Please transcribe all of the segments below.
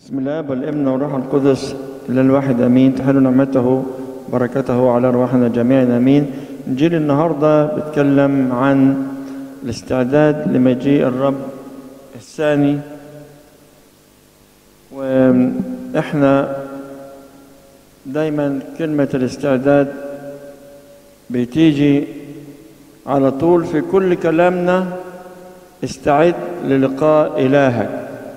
بسم الله والابن والروح القدس إلى الواحد أمين تحل نعمته بركته على أرواحنا جميعا أمين إنجيل النهاردة بيتكلم عن الاستعداد لمجيء الرب الثاني وإحنا دايما كلمة الاستعداد بتيجي على طول في كل كلامنا استعد للقاء إلهك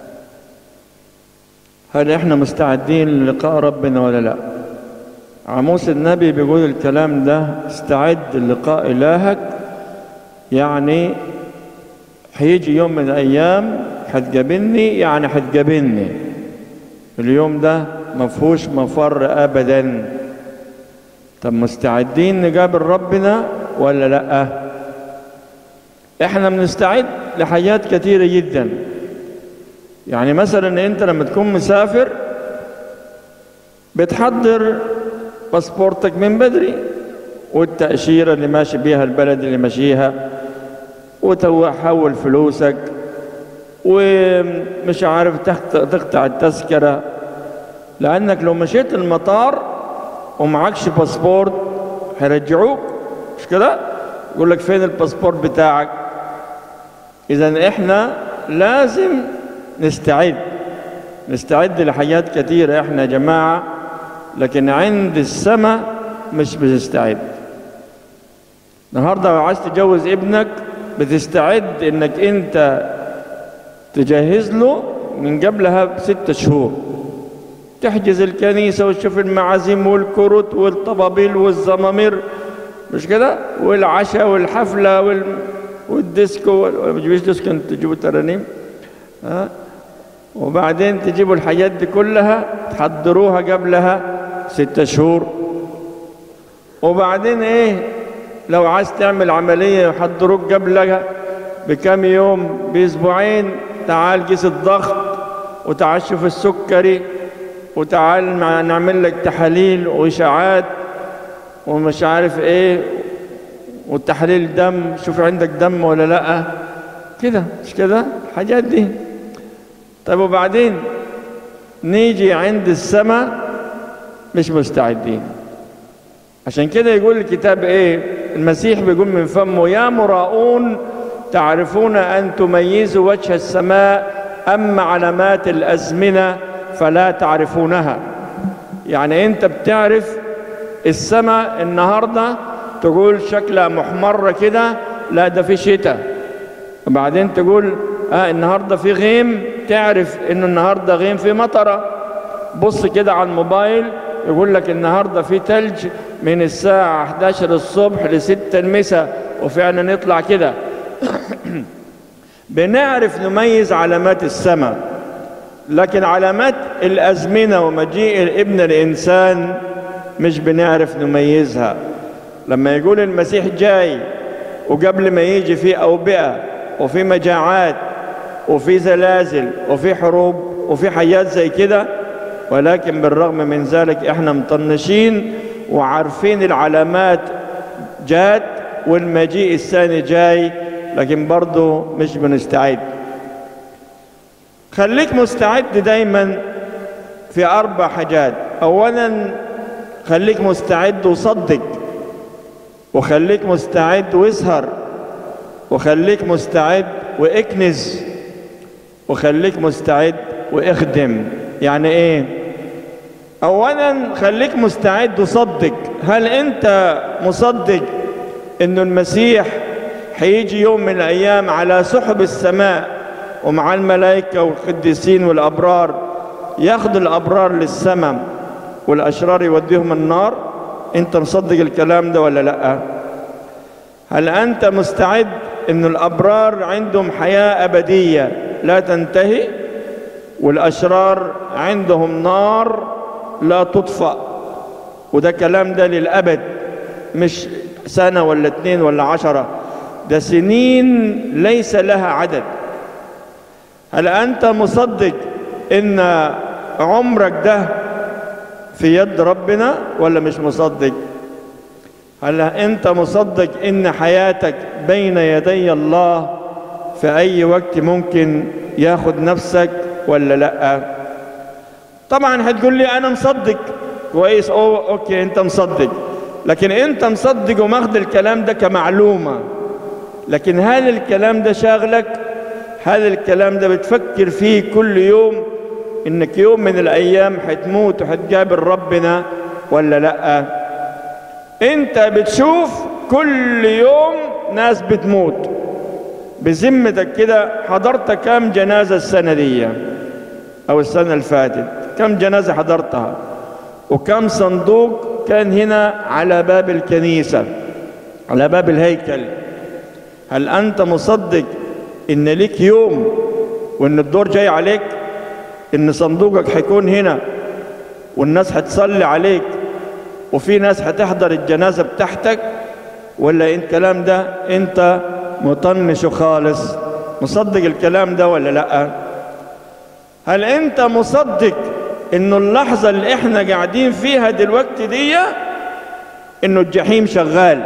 هل احنا مستعدين للقاء ربنا ولا لا عموس النبي بيقول الكلام ده استعد للقاء إلهك يعني هيجي يوم من الأيام هتقابلني يعني هتقابلني اليوم ده ما فيهوش مفر أبدا طب مستعدين نقابل ربنا ولا لا احنا بنستعد لحاجات كتيرة جدا يعني مثلا انت لما تكون مسافر بتحضر باسبورتك من بدري والتأشيرة اللي ماشي بيها البلد اللي ماشيها وتحول فلوسك ومش عارف تقطع التذكرة لأنك لو مشيت المطار ومعكش باسبورت هيرجعوك مش كده؟ يقول لك فين الباسبورت بتاعك؟ إذا إحنا لازم نستعد نستعد لحاجات كثيرة احنا يا جماعة لكن عند السماء مش بتستعد النهاردة لو عايز تجوز ابنك بتستعد انك انت تجهز له من قبلها بستة شهور تحجز الكنيسة وتشوف المعازيم والكروت والطبابيل والزمامير مش كده والعشاء والحفلة وال... والديسكو ما تجيبوش ديسكو انت تجيبوا ترانيم ها وبعدين تجيبوا الحاجات دي كلها تحضروها قبلها ستة شهور وبعدين ايه لو عايز تعمل عملية يحضروك قبلها بكم يوم باسبوعين تعال قيس الضغط وتعال شوف السكري وتعال نعمل لك تحاليل واشاعات ومش عارف ايه وتحليل دم شوف عندك دم ولا لا كده مش كده الحاجات دي طيب وبعدين نيجي عند السماء مش مستعدين عشان كده يقول الكتاب ايه المسيح بيقول من فمه يا مراؤون تعرفون ان تميزوا وجه السماء اما علامات الازمنه فلا تعرفونها يعني انت بتعرف السماء النهارده تقول شكلها محمره كده لا ده في شتاء وبعدين تقول اه النهارده في غيم تعرف انه النهارده غيم في مطره بص كده على الموبايل يقول لك النهارده في ثلج من الساعه 11 الصبح ل 6 المساء وفعلا نطلع كده بنعرف نميز علامات السماء لكن علامات الازمنه ومجيء ابن الانسان مش بنعرف نميزها لما يقول المسيح جاي وقبل ما يجي في اوبئه وفي مجاعات وفي زلازل وفي حروب وفي حاجات زي كده ولكن بالرغم من ذلك احنا مطنشين وعارفين العلامات جات والمجيء الثاني جاي لكن برضه مش بنستعد خليك مستعد دايما في اربع حاجات اولا خليك مستعد وصدق وخليك مستعد واسهر وخليك مستعد واكنز وخليك مستعد واخدم يعني ايه اولا خليك مستعد وصدق هل انت مصدق انه المسيح هيجي يوم من الايام على سحب السماء ومع الملائكه والقديسين والابرار ياخذ الابرار للسماء والاشرار يوديهم النار انت مصدق الكلام ده ولا لا هل انت مستعد ان الابرار عندهم حياه ابديه لا تنتهي والاشرار عندهم نار لا تطفأ وده كلام ده للابد مش سنه ولا اتنين ولا عشره ده سنين ليس لها عدد هل انت مصدق ان عمرك ده في يد ربنا ولا مش مصدق هل انت مصدق ان حياتك بين يدي الله في اي وقت ممكن ياخد نفسك ولا لا طبعا هتقول لي انا مصدق كويس أو اوكي انت مصدق لكن انت مصدق وماخد الكلام ده كمعلومه لكن هل الكلام ده شاغلك هل الكلام ده بتفكر فيه كل يوم انك يوم من الايام هتموت وهتقابل ربنا ولا لا انت بتشوف كل يوم ناس بتموت بذمتك كده حضرت كم جنازة السنة دي او السنة اللي فاتت كم جنازة حضرتها وكم صندوق كان هنا على باب الكنيسة على باب الهيكل هل أنت مصدق إن ليك يوم وإن الدور جاي عليك إن صندوقك هيكون هنا والناس هتصلي عليك وفي ناس هتحضر الجنازة بتاعتك ولا إن الكلام ده أنت مطنش خالص مصدق الكلام ده ولا لأ هل أنت مصدق إنه اللحظة اللي إحنا قاعدين فيها دلوقتي دي إنه الجحيم شغال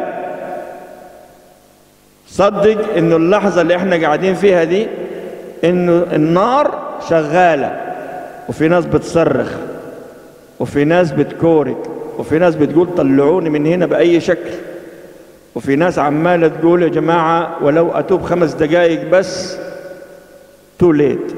صدق انه اللحظة اللي احنا قاعدين فيها دي انه النار شغالة وفي ناس بتصرخ وفي ناس بتكورك وفي ناس بتقول طلعوني من هنا بأي شكل وفي ناس عمالة تقول يا جماعة ولو أتوب خمس دقايق بس تو ليت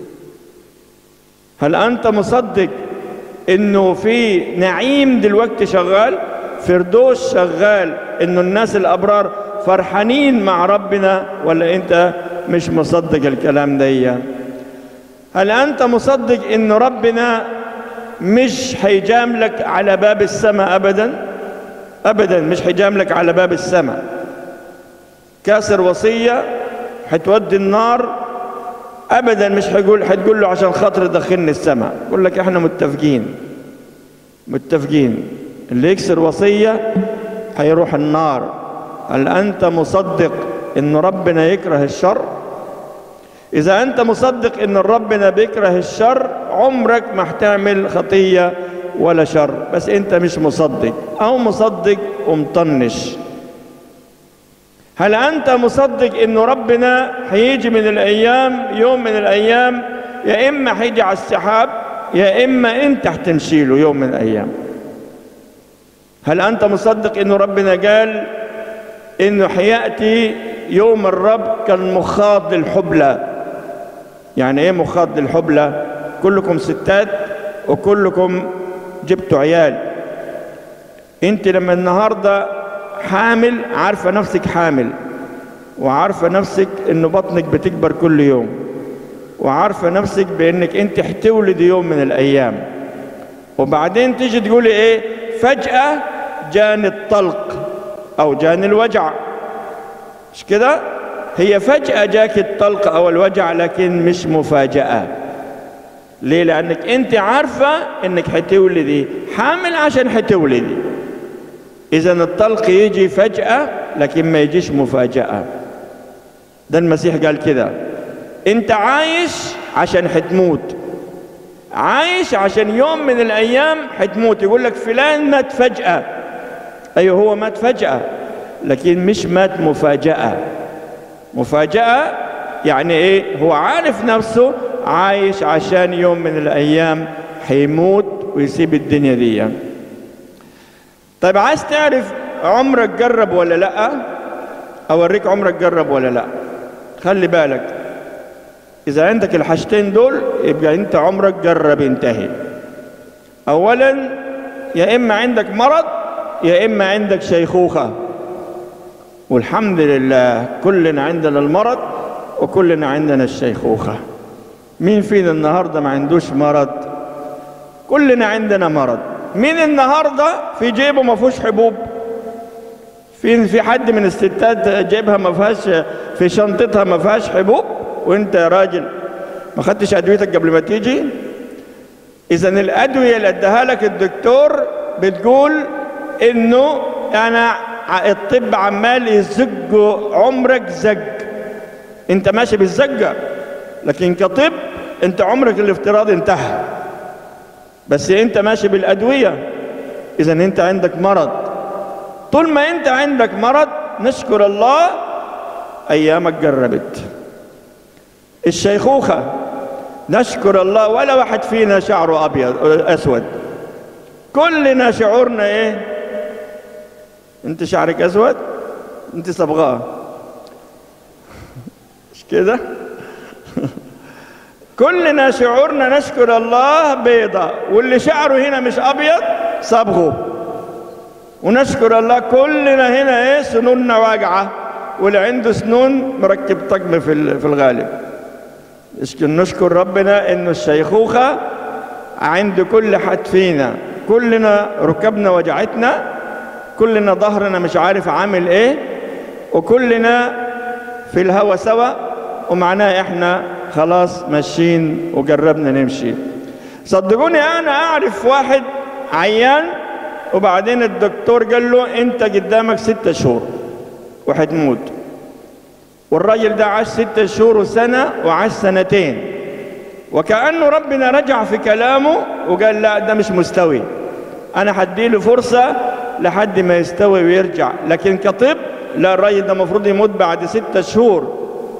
هل أنت مصدق إنه في نعيم دلوقتي شغال فردوس شغال إنه الناس الأبرار فرحانين مع ربنا ولا انت مش مصدق الكلام ده هل انت مصدق ان ربنا مش هيجاملك على باب السماء ابدا ابدا مش هيجاملك على باب السماء كاسر وصية هتودي النار ابدا مش هيقول هتقول له عشان خاطر دخلني السماء يقول لك احنا متفقين متفقين اللي يكسر وصية هيروح النار هل أنت مصدق إن ربنا يكره الشر؟ إذا أنت مصدق إن ربنا بيكره الشر عمرك ما هتعمل خطية ولا شر بس أنت مش مصدق أو مصدق ومطنش هل أنت مصدق إن ربنا هيجي من الأيام يوم من الأيام يا إما هيجي على السحاب يا إما أنت هتنشيله يوم من الأيام هل أنت مصدق إن ربنا قال انه حياتي يوم الرب كان مخاض للحبلى يعني ايه مخاض للحبلى كلكم ستات وكلكم جبتوا عيال انت لما النهارده حامل عارفه نفسك حامل وعارفه نفسك انه بطنك بتكبر كل يوم وعارفه نفسك بانك انت هتولدي يوم من الايام وبعدين تيجي تقولي ايه فجاه جاني الطلق او جاني الوجع مش كده هي فجأة جاك الطلق او الوجع لكن مش مفاجأة ليه لانك انت عارفة انك هتولدي حامل عشان هتولدي اذا الطلق يجي فجأة لكن ما يجيش مفاجأة ده المسيح قال كده انت عايش عشان هتموت عايش عشان يوم من الايام هتموت يقول لك فلان مات فجأة ايوه هو مات فجأة لكن مش مات مفاجأة مفاجأة يعني ايه هو عارف نفسه عايش عشان يوم من الايام هيموت ويسيب الدنيا دي طيب عايز تعرف عمرك جرب ولا لا اوريك عمرك جرب ولا لا خلي بالك اذا عندك الحاجتين دول يبقى انت عمرك جرب انتهي اولا يا اما عندك مرض يا اما عندك شيخوخه والحمد لله كلنا عندنا المرض وكلنا عندنا الشيخوخه مين فينا النهارده ما عندوش مرض كلنا عندنا مرض مين النهارده في جيبه ما فيهوش حبوب في في حد من الستات جيبها ما فيهاش في شنطتها ما فيهاش حبوب وانت يا راجل ما خدتش ادويتك قبل ما تيجي اذا الادويه اللي اداها لك الدكتور بتقول انه انا الطب عمال يزج عمرك زج انت ماشي بالزجه لكن كطب انت عمرك الافتراضي انتهى بس انت ماشي بالادويه اذا انت عندك مرض طول ما انت عندك مرض نشكر الله ايامك جربت الشيخوخه نشكر الله ولا واحد فينا شعره ابيض اسود كلنا شعورنا ايه انت شعرك اسود انت صبغاه مش كده كلنا شعورنا نشكر الله بيضة واللي شعره هنا مش ابيض صبغه ونشكر الله كلنا هنا ايه سنوننا واجعه واللي عنده سنون مركب طقم في في الغالب نشكر ربنا انه الشيخوخه عند كل حد فينا كلنا ركبنا وجعتنا كلنا ظهرنا مش عارف عامل ايه وكلنا في الهوى سوا ومعناه احنا خلاص ماشيين وجربنا نمشي صدقوني انا اعرف واحد عيان وبعدين الدكتور قال له انت قدامك ستة شهور وهتموت والراجل ده عاش ستة شهور وسنة وعاش سنتين وكأنه ربنا رجع في كلامه وقال لا ده مش مستوي انا هديله فرصة لحد ما يستوي ويرجع لكن كطب لا الراجل ده المفروض يموت بعد ستة شهور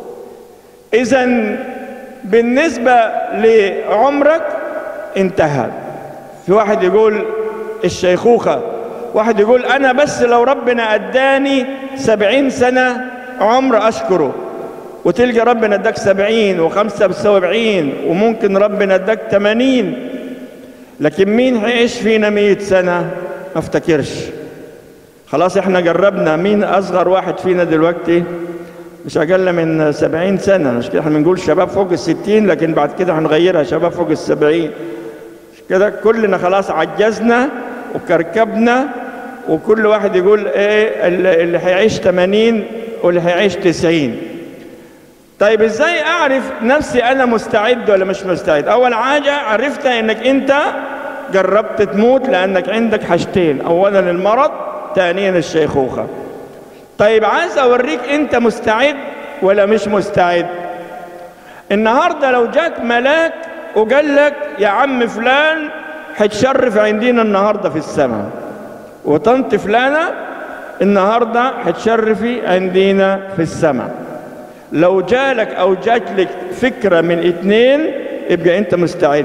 اذا بالنسبة لعمرك انتهى في واحد يقول الشيخوخة واحد يقول أنا بس لو ربنا أداني سبعين سنة عمر أشكره وتلقى ربنا اداك سبعين وخمسة وسبعين وممكن ربنا اداك تمانين لكن مين هيعيش فينا مية سنة ما افتكرش خلاص احنا جربنا مين أصغر واحد فينا دلوقتي مش أقل من سبعين سنة مش كده احنا بنقول شباب فوق الستين لكن بعد كده هنغيرها شباب فوق السبعين كده كلنا خلاص عجزنا وكركبنا وكل واحد يقول ايه اللي هيعيش 80 واللي هيعيش 90 طيب ازاي اعرف نفسي انا مستعد ولا مش مستعد اول حاجه عرفت انك انت جربت تموت لانك عندك حاجتين اولا المرض ثانيا الشيخوخه طيب عايز اوريك انت مستعد ولا مش مستعد النهارده لو جاك ملاك وقال لك يا عم فلان هتشرف عندنا النهارده في السماء وطنط فلانه النهارده هتشرفي عندنا في السماء لو جالك او جات لك فكره من اتنين يبقى انت مستعد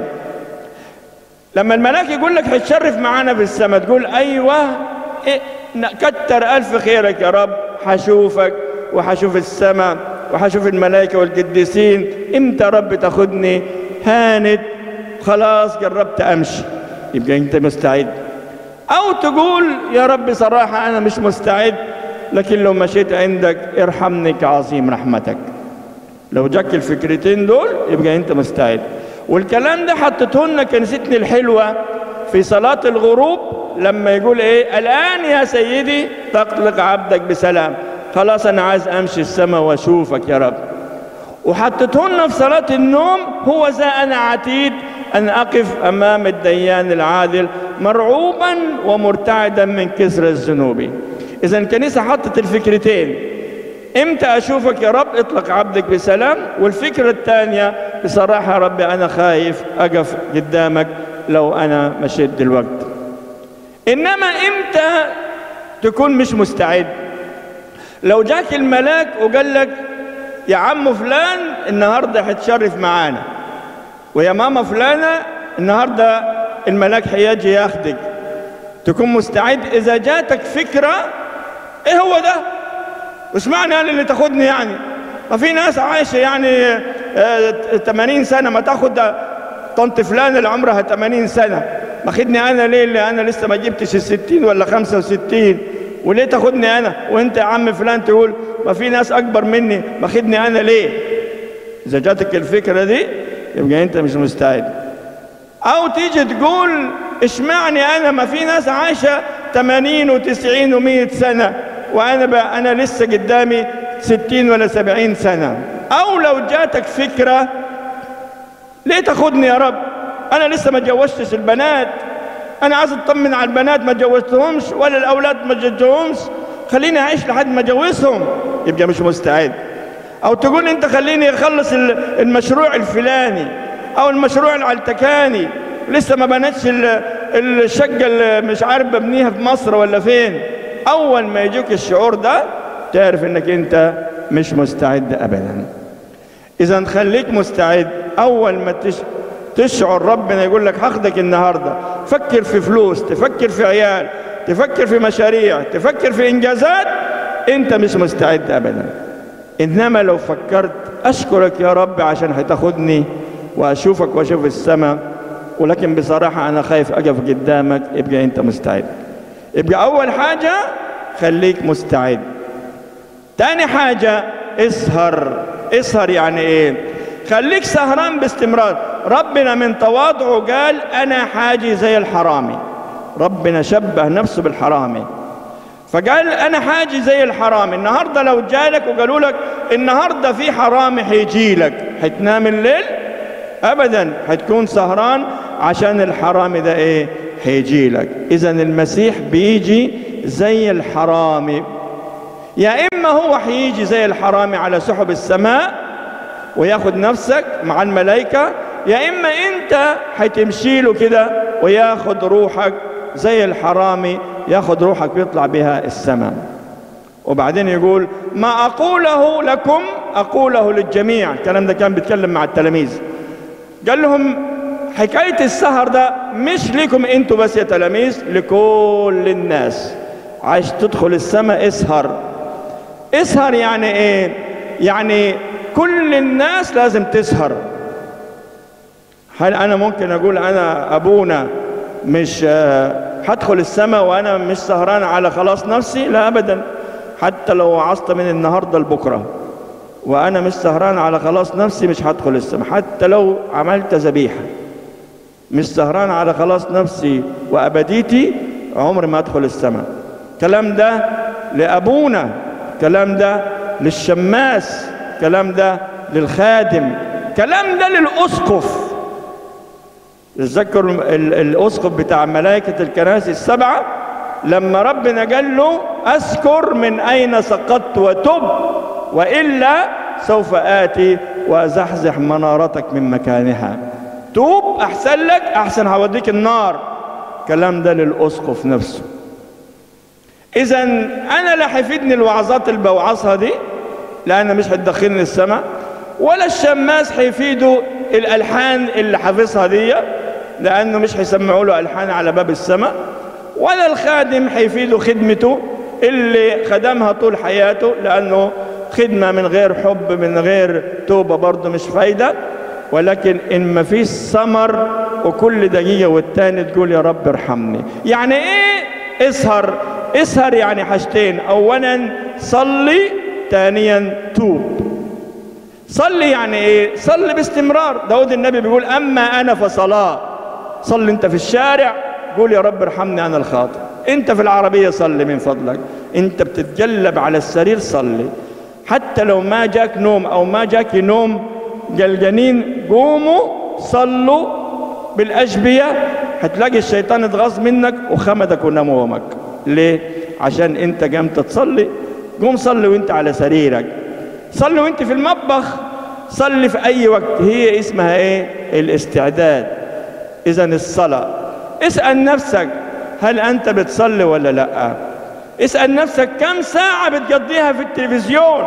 لما الملاك يقول لك هتشرف معانا في السماء تقول ايوه إيه كتر الف خيرك يا رب هشوفك وهشوف السماء وهشوف الملائكه والقديسين امتى يا رب تاخدني هانت خلاص جربت امشي يبقى انت مستعد او تقول يا رب صراحة انا مش مستعد لكن لو مشيت عندك ارحمني كعظيم رحمتك لو جاك الفكرتين دول يبقى انت مستعد والكلام ده حطته لنا كنيستنا الحلوة في صلاة الغروب لما يقول ايه الان يا سيدي تطلق عبدك بسلام خلاص انا عايز امشي السماء واشوفك يا رب وحطتهن في صلاة النوم هو ذا أنا عتيد أن أقف أمام الديان العادل مرعوبا ومرتعدا من كسر الذنوب إذا الكنيسة حطت الفكرتين إمتى أشوفك يا رب اطلق عبدك بسلام والفكرة الثانية بصراحة يا ربي أنا خايف أقف قدامك لو أنا مشيت دلوقتي إنما إمتى تكون مش مستعد لو جاك الملاك وقال لك يا عم فلان النهارده هتشرف معانا ويا ماما فلانه النهارده الملاك هيجي ياخدك تكون مستعد اذا جاتك فكره ايه هو ده وش معنى انا اللي تاخدني يعني ما في ناس عايشه يعني آه 80 سنه ما تاخد طنط فلان اللي عمرها 80 سنه ما خدني انا ليه اللي انا لسه ما جبتش ال 60 ولا 65 وليه تاخدني انا وانت يا عم فلان تقول ما في ناس اكبر مني ما خدني انا ليه اذا جاتك الفكره دي يبقى انت مش مستعد او تيجي تقول اشمعني انا ما في ناس عايشه 80 و90 و100 سنه وانا بقى انا لسه قدامي 60 ولا 70 سنه او لو جاتك فكره ليه تاخدني يا رب انا لسه ما اتجوزتش البنات انا عايز اطمن على البنات ما اتجوزتهمش ولا الاولاد ما اتجوزتهمش خليني اعيش لحد ما اجوزهم يبقى مش مستعد او تقول انت خليني اخلص المشروع الفلاني او المشروع العلتكاني لسه ما بنتش الشقه اللي مش عارف ببنيها في مصر ولا فين اول ما يجيك الشعور ده تعرف انك انت مش مستعد ابدا اذا خليك مستعد اول ما تش... تشعر ربنا يقول لك هاخدك النهارده فكر في فلوس تفكر في عيال تفكر في مشاريع تفكر في انجازات انت مش مستعد ابدا انما لو فكرت اشكرك يا رب عشان هتاخدني واشوفك واشوف السماء ولكن بصراحه انا خايف اقف قدامك ابقى انت مستعد يبقى اول حاجه خليك مستعد تاني حاجه اسهر اسهر يعني ايه خليك سهران باستمرار ربنا من تواضعه قال انا حاجي زي الحرامي ربنا شبه نفسه بالحرامي فقال انا حاجي زي الحرامي النهارده لو جالك وقالوا لك النهارده في حرامي هيجي لك هتنام الليل ابدا هتكون سهران عشان الحرامي ده ايه هيجي لك اذا المسيح بيجي زي الحرامي يا اما هو هيجي زي الحرامي على سحب السماء وياخد نفسك مع الملائكه يا اما انت هتمشي له كده وياخد روحك زي الحرامي ياخد روحك ويطلع بها السماء وبعدين يقول ما اقوله لكم اقوله للجميع الكلام ده كان بيتكلم مع التلاميذ قال لهم حكايه السهر ده مش لكم انتوا بس يا تلاميذ لكل الناس عايز تدخل السماء اسهر اسهر يعني ايه يعني كل الناس لازم تسهر هل انا ممكن اقول انا ابونا مش هدخل السماء وانا مش سهران على خلاص نفسي لا ابدا حتى لو وعظت من النهارده لبكره وانا مش سهران على خلاص نفسي مش هدخل السماء حتى لو عملت ذبيحه مش سهران على خلاص نفسي وابديتي عمري ما ادخل السماء الكلام ده لابونا الكلام ده للشماس الكلام ده للخادم الكلام ده للاسقف تذكر الاسقف بتاع ملائكه الكنائس السبعه لما ربنا قال له اذكر من اين سقطت وتب والا سوف اتي وازحزح منارتك من مكانها توب احسن لك احسن هوديك النار الكلام ده للاسقف نفسه اذا انا لا هيفيدني الوعظات اللي بوعظها دي لان مش هتدخلني السماء ولا الشماس هيفيده الالحان اللي حافظها دي لانه مش هيسمعوا له الحان على باب السماء ولا الخادم هيفيده خدمته اللي خدمها طول حياته لانه خدمه من غير حب من غير توبه برضه مش فايده ولكن ان ما فيش ثمر وكل دقيقه والتاني تقول يا رب ارحمني يعني ايه اسهر اسهر يعني حاجتين اولا صلي ثانيا توب صلي يعني ايه صلي باستمرار داود النبي بيقول اما انا فصلاه صلي انت في الشارع قول يا رب ارحمني انا الخاطئ انت في العربيه صلي من فضلك انت بتتجلب على السرير صلي حتى لو ما جاك نوم او ما جاك نوم جلجانين قوموا صلوا بالاجبيه هتلاقي الشيطان اتغاظ منك وخمدك ونومك ليه عشان انت قمت تصلي قوم صلي وانت على سريرك صلي وانت في المطبخ صلي في اي وقت هي اسمها ايه الاستعداد اذا الصلاه اسال نفسك هل انت بتصلي ولا لا اسال نفسك كم ساعه بتقضيها في التلفزيون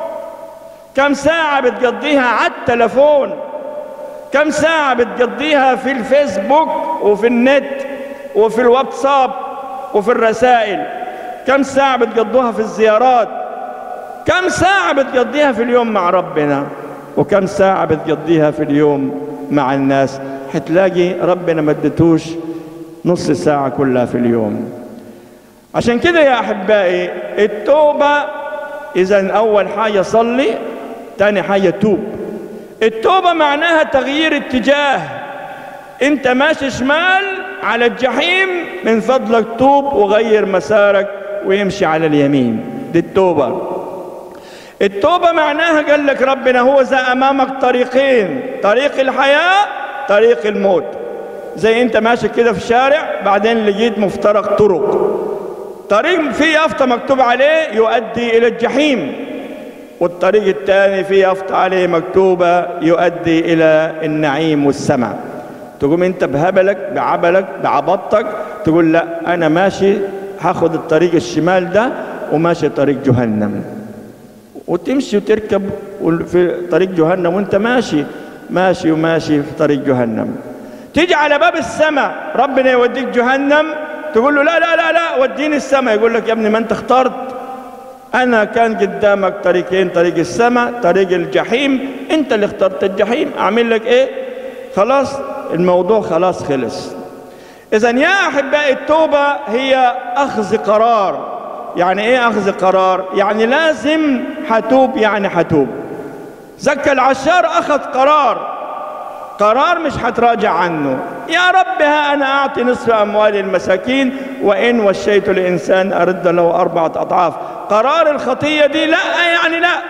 كم ساعه بتقضيها على التلفون كم ساعه بتقضيها في الفيسبوك وفي النت وفي الواتساب وفي الرسائل كم ساعه بتقضوها في الزيارات كم ساعة بتقضيها في اليوم مع ربنا وكم ساعة بتقضيها في اليوم مع الناس هتلاقي ربنا ما ادتوش نص ساعة كلها في اليوم عشان كده يا أحبائي التوبة إذا أول حاجة صلي تاني حاجة توب التوبة معناها تغيير اتجاه انت ماشي شمال على الجحيم من فضلك توب وغير مسارك ويمشي على اليمين دي التوبه التوبة معناها قال لك ربنا هو ذا أمامك طريقين طريق الحياة طريق الموت زي أنت ماشي كده في الشارع بعدين لقيت مفترق طرق طريق فيه يافطة مكتوب عليه يؤدي إلى الجحيم والطريق الثاني فيه يافطة عليه مكتوبة يؤدي إلى النعيم والسماء تقوم أنت بهبلك بعبلك بعبطك تقول لا أنا ماشي هاخد الطريق الشمال ده وماشي طريق جهنم وتمشي وتركب في طريق جهنم وانت ماشي ماشي وماشي في طريق جهنم تيجي على باب السماء ربنا يوديك جهنم تقول له لا لا لا لا وديني السماء يقول لك يا ابني ما انت اخترت انا كان قدامك طريقين طريق السماء طريق الجحيم انت اللي اخترت الجحيم اعمل لك ايه خلاص الموضوع خلاص خلص اذا يا احبائي التوبه هي اخذ قرار يعني ايه اخذ قرار يعني لازم حتوب يعني حتوب زكى العشار اخذ قرار قرار مش هتراجع عنه يا رب ها أنا أعطي نصف أموال المساكين وإن وشيت الإنسان أرد له أربعة أضعاف قرار الخطية دي لا يعني لا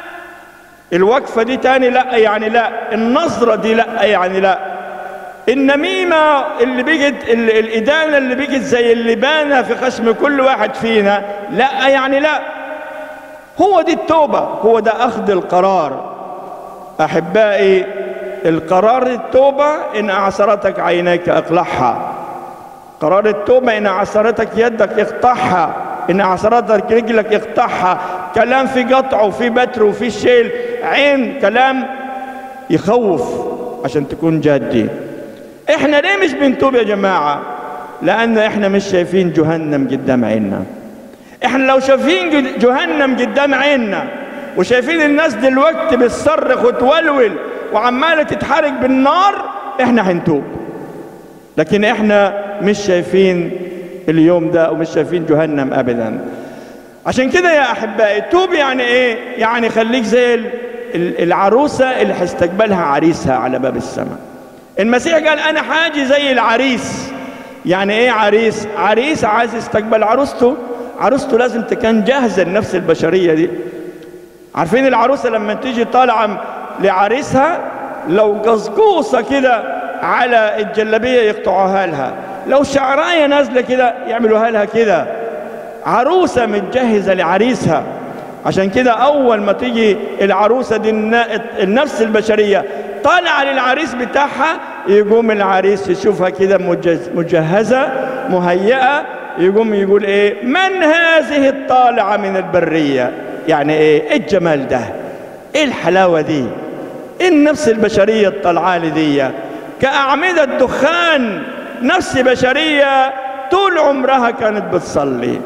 الوقفة دي تاني لا يعني لا النظرة دي لا يعني لا النميمة اللي بيجت الإدانة اللي بيجت زي اللبانة في خشم كل واحد فينا لا يعني لا هو دي التوبة هو ده أخذ القرار أحبائي القرار التوبة إن أعصرتك عينيك أقلعها قرار التوبة إن أعصرتك يدك اقطعها إن أعصرتك رجلك اقطعها كلام في قطع وفي بتر وفي شيل عين كلام يخوف عشان تكون جادي احنا ليه مش بنتوب يا جماعة لأن احنا مش شايفين جهنم قدام عيننا احنا لو شايفين جهنم قدام عيننا وشايفين الناس دلوقتي بتصرخ وتولول وعماله تتحرق بالنار احنا هنتوب لكن احنا مش شايفين اليوم ده ومش شايفين جهنم ابدا عشان كده يا احبائي توب يعني ايه يعني خليك زي العروسه اللي هيستقبلها عريسها على باب السماء المسيح قال انا حاجي زي العريس يعني ايه عريس عريس عايز يستقبل عروسته عروسته لازم تكون جاهزه لنفس البشريه دي عارفين العروسه لما تيجي طالعه لعريسها لو قصقوصة كده على الجلبية يقطعوها لها لو شعراية نازلة كده يعملوها لها كده عروسة متجهزة لعريسها عشان كده أول ما تيجي العروسة دي النفس البشرية طالعة للعريس بتاعها يقوم العريس يشوفها كده مجهزة مهيئة يقوم يقول ايه من هذه الطالعة من البرية يعني ايه ايه الجمال ده ايه الحلاوة دي ايه النفس البشرية الطلعالي دي كأعمدة دخان نفس بشرية طول عمرها كانت بتصلي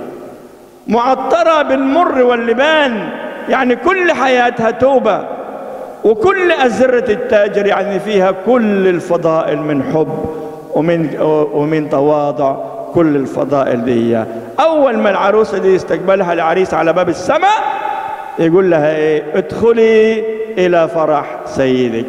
معطرة بالمر واللبان يعني كل حياتها توبة وكل أزرة التاجر يعني فيها كل الفضائل من حب ومن ومن تواضع كل الفضائل دي أول ما العروسة دي يستقبلها العريس على باب السماء يقول لها ايه ادخلي الى فرح سيدك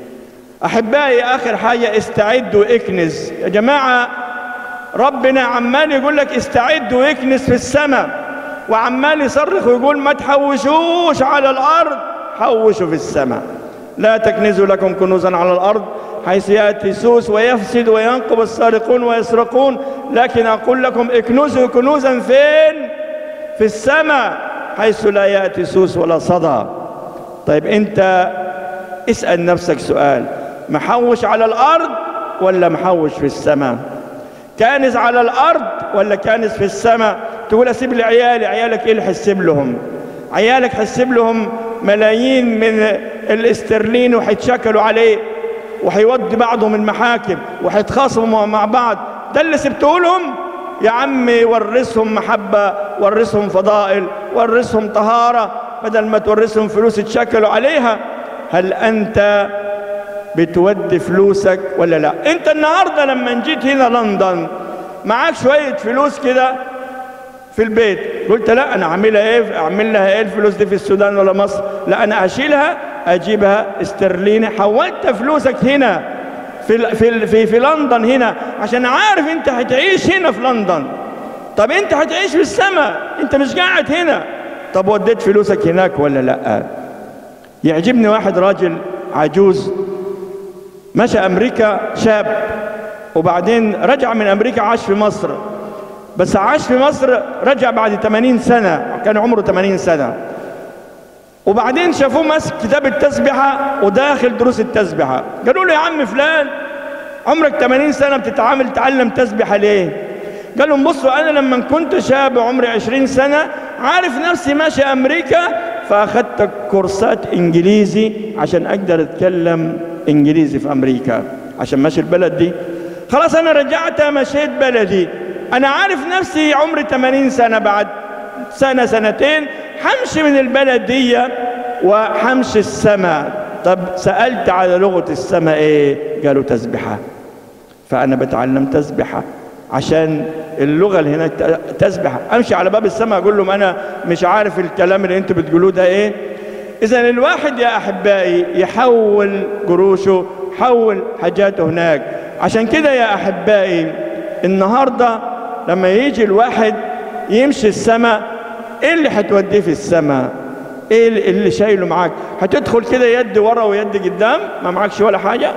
احبائي اخر حاجه استعد واكنز يا جماعه ربنا عمال يقول لك استعد واكنز في السماء وعمال يصرخ ويقول ما تحوشوش على الارض حوشوا في السماء لا تكنزوا لكم كنوزا على الارض حيث ياتي سوس ويفسد وينقب السارقون ويسرقون لكن اقول لكم اكنزوا كنوزا فين في السماء حيث لا ياتي سوس ولا صدى طيب انت اسال نفسك سؤال محوش على الارض ولا محوش في السماء كانز على الارض ولا كانز في السماء تقول اسيب لعيالي عيالك ايه اللي حسب لهم عيالك حسب لهم ملايين من الاسترلين وحيتشكلوا عليه وحيودي بعضهم المحاكم وحيتخاصموا مع بعض ده اللي سبته لهم يا عمي ورثهم محبة ورثهم فضائل ورثهم طهارة بدل ما تورثهم فلوس يتشكلوا عليها هل أنت بتودي فلوسك ولا لا أنت النهاردة لما جيت هنا لندن معاك شوية فلوس كده في البيت قلت لا انا اعملها ايه اعمل لها ايه الفلوس دي في السودان ولا مصر لا انا اشيلها اجيبها استرليني حولت فلوسك هنا في في في, في لندن هنا عشان عارف انت هتعيش هنا في لندن طب انت هتعيش في السماء انت مش قاعد هنا طب وديت فلوسك هناك ولا لا يعجبني واحد راجل عجوز مشى امريكا شاب وبعدين رجع من امريكا عاش في مصر بس عاش في مصر رجع بعد 80 سنة كان عمره 80 سنة وبعدين شافوه ماسك كتاب التسبحة وداخل دروس التسبحة قالوا له يا عم فلان عمرك 80 سنة بتتعامل تعلم تسبحة ليه قال لهم بصوا أنا لما كنت شاب عمري 20 سنة عارف نفسي ماشي أمريكا فأخذت كورسات إنجليزي عشان أقدر أتكلم انجليزي في امريكا عشان ماشي البلد دي خلاص انا رجعت مشيت بلدي انا عارف نفسي عمري 80 سنه بعد سنه سنتين همشي من البلد دي وهمشي السماء طب سالت على لغه السماء ايه قالوا تسبحه فانا بتعلم تسبحه عشان اللغه اللي هناك تسبحه امشي على باب السماء اقول لهم انا مش عارف الكلام اللي انتوا بتقولوه ده ايه اذا الواحد يا احبائي يحول قروشه حول حاجاته هناك عشان كده يا احبائي النهارده لما يجي الواحد يمشي السماء ايه اللي هتوديه في السماء ايه اللي شايله معاك هتدخل كده يد ورا ويد قدام ما معكش ولا حاجه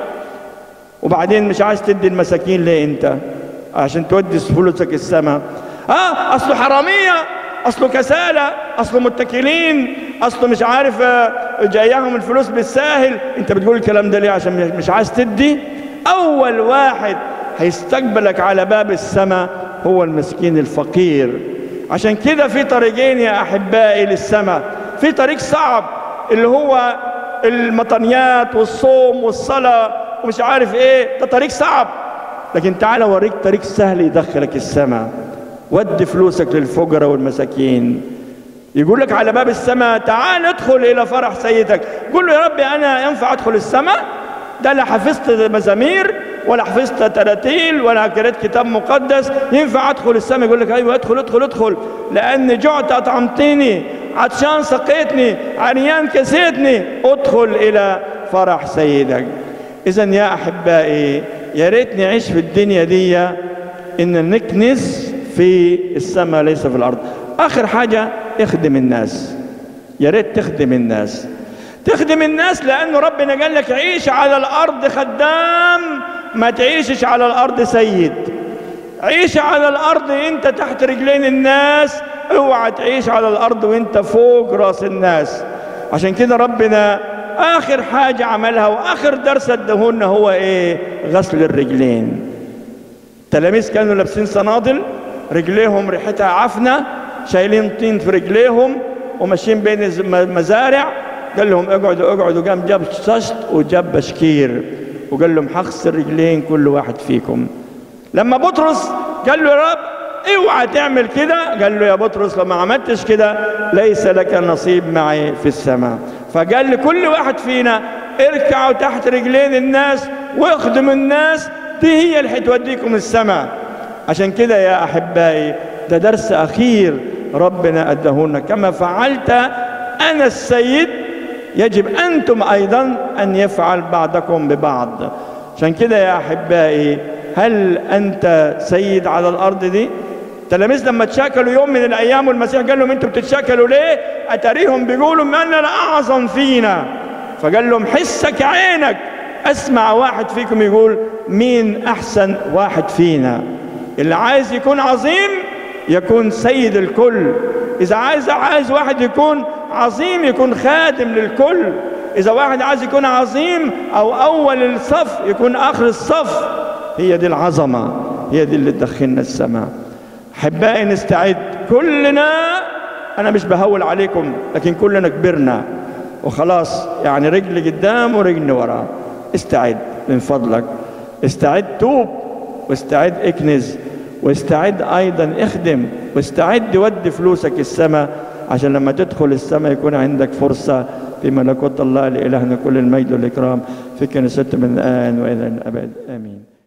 وبعدين مش عايز تدي المساكين ليه انت عشان تودي فلوسك السماء اه اصله حراميه اصله كسالى اصله متكلين اصله مش عارف جايهم الفلوس بالساهل انت بتقول الكلام ده ليه عشان مش عايز تدي اول واحد هيستقبلك على باب السماء هو المسكين الفقير عشان كده في طريقين يا احبائي للسماء في طريق صعب اللي هو المطنيات والصوم والصلاه ومش عارف ايه ده طريق صعب لكن تعال اوريك طريق سهل يدخلك السماء ودي فلوسك للفقراء والمساكين يقول لك على باب السماء تعال ادخل الى فرح سيدك قول له يا ربي انا ينفع ادخل السماء ده لا حفظت مزامير ولا حفظت تراتيل ولا قريت كتاب مقدس ينفع ادخل السماء يقول لك ايوه ادخل ادخل ادخل لان جعت اطعمتني عطشان سقيتني عريان كسيتني ادخل الى فرح سيدك اذا يا احبائي يا ريت نعيش في الدنيا دي ان نكنس في السماء ليس في الارض اخر حاجه اخدم الناس يا ريت تخدم الناس تخدم الناس لانه ربنا قال لك عيش على الارض خدام ما تعيشش على الارض سيد عيش على الارض انت تحت رجلين الناس اوعى تعيش على الارض وانت فوق راس الناس عشان كده ربنا اخر حاجه عملها واخر درس ادهولنا هو ايه غسل الرجلين التلاميذ كانوا لابسين صنادل رجليهم ريحتها عفنه شايلين طين في رجليهم وماشيين بين المزارع قال لهم اقعدوا اقعدوا قام جاب ششط وجاب بشكير وقال لهم هغسل رجلين كل واحد فيكم لما بطرس قال له يا رب اوعى تعمل كده قال له يا بطرس لو ما عملتش كده ليس لك نصيب معي في السماء فقال لكل واحد فينا اركعوا تحت رجلين الناس واخدموا الناس دي هي اللي هتوديكم السماء عشان كده يا احبائي ده درس اخير ربنا ادهولنا كما فعلت انا السيد يجب انتم ايضا ان يفعل بعضكم ببعض عشان كده يا احبائي هل انت سيد على الارض دي التلاميذ لما تشاكلوا يوم من الايام والمسيح قال لهم انتوا بتتشاكلوا ليه اتاريهم بيقولوا من الاعظم فينا فقال لهم حسك عينك اسمع واحد فيكم يقول مين احسن واحد فينا اللي عايز يكون عظيم يكون سيد الكل اذا عايز عايز واحد يكون عظيم يكون خادم للكل اذا واحد عايز يكون عظيم او اول الصف يكون اخر الصف هي دي العظمه هي دي اللي تدخلنا السماء احبائي نستعد كلنا انا مش بهول عليكم لكن كلنا كبرنا وخلاص يعني رجل قدام ورجل ورا استعد من فضلك استعد توب واستعد اكنز واستعد ايضا اخدم واستعد ودي فلوسك السماء عشان لما تدخل السماء يكون عندك فرصة في ملكوت الله لإلهنا كل المجد والإكرام في كنيسته من الآن وإلى الأبد آمين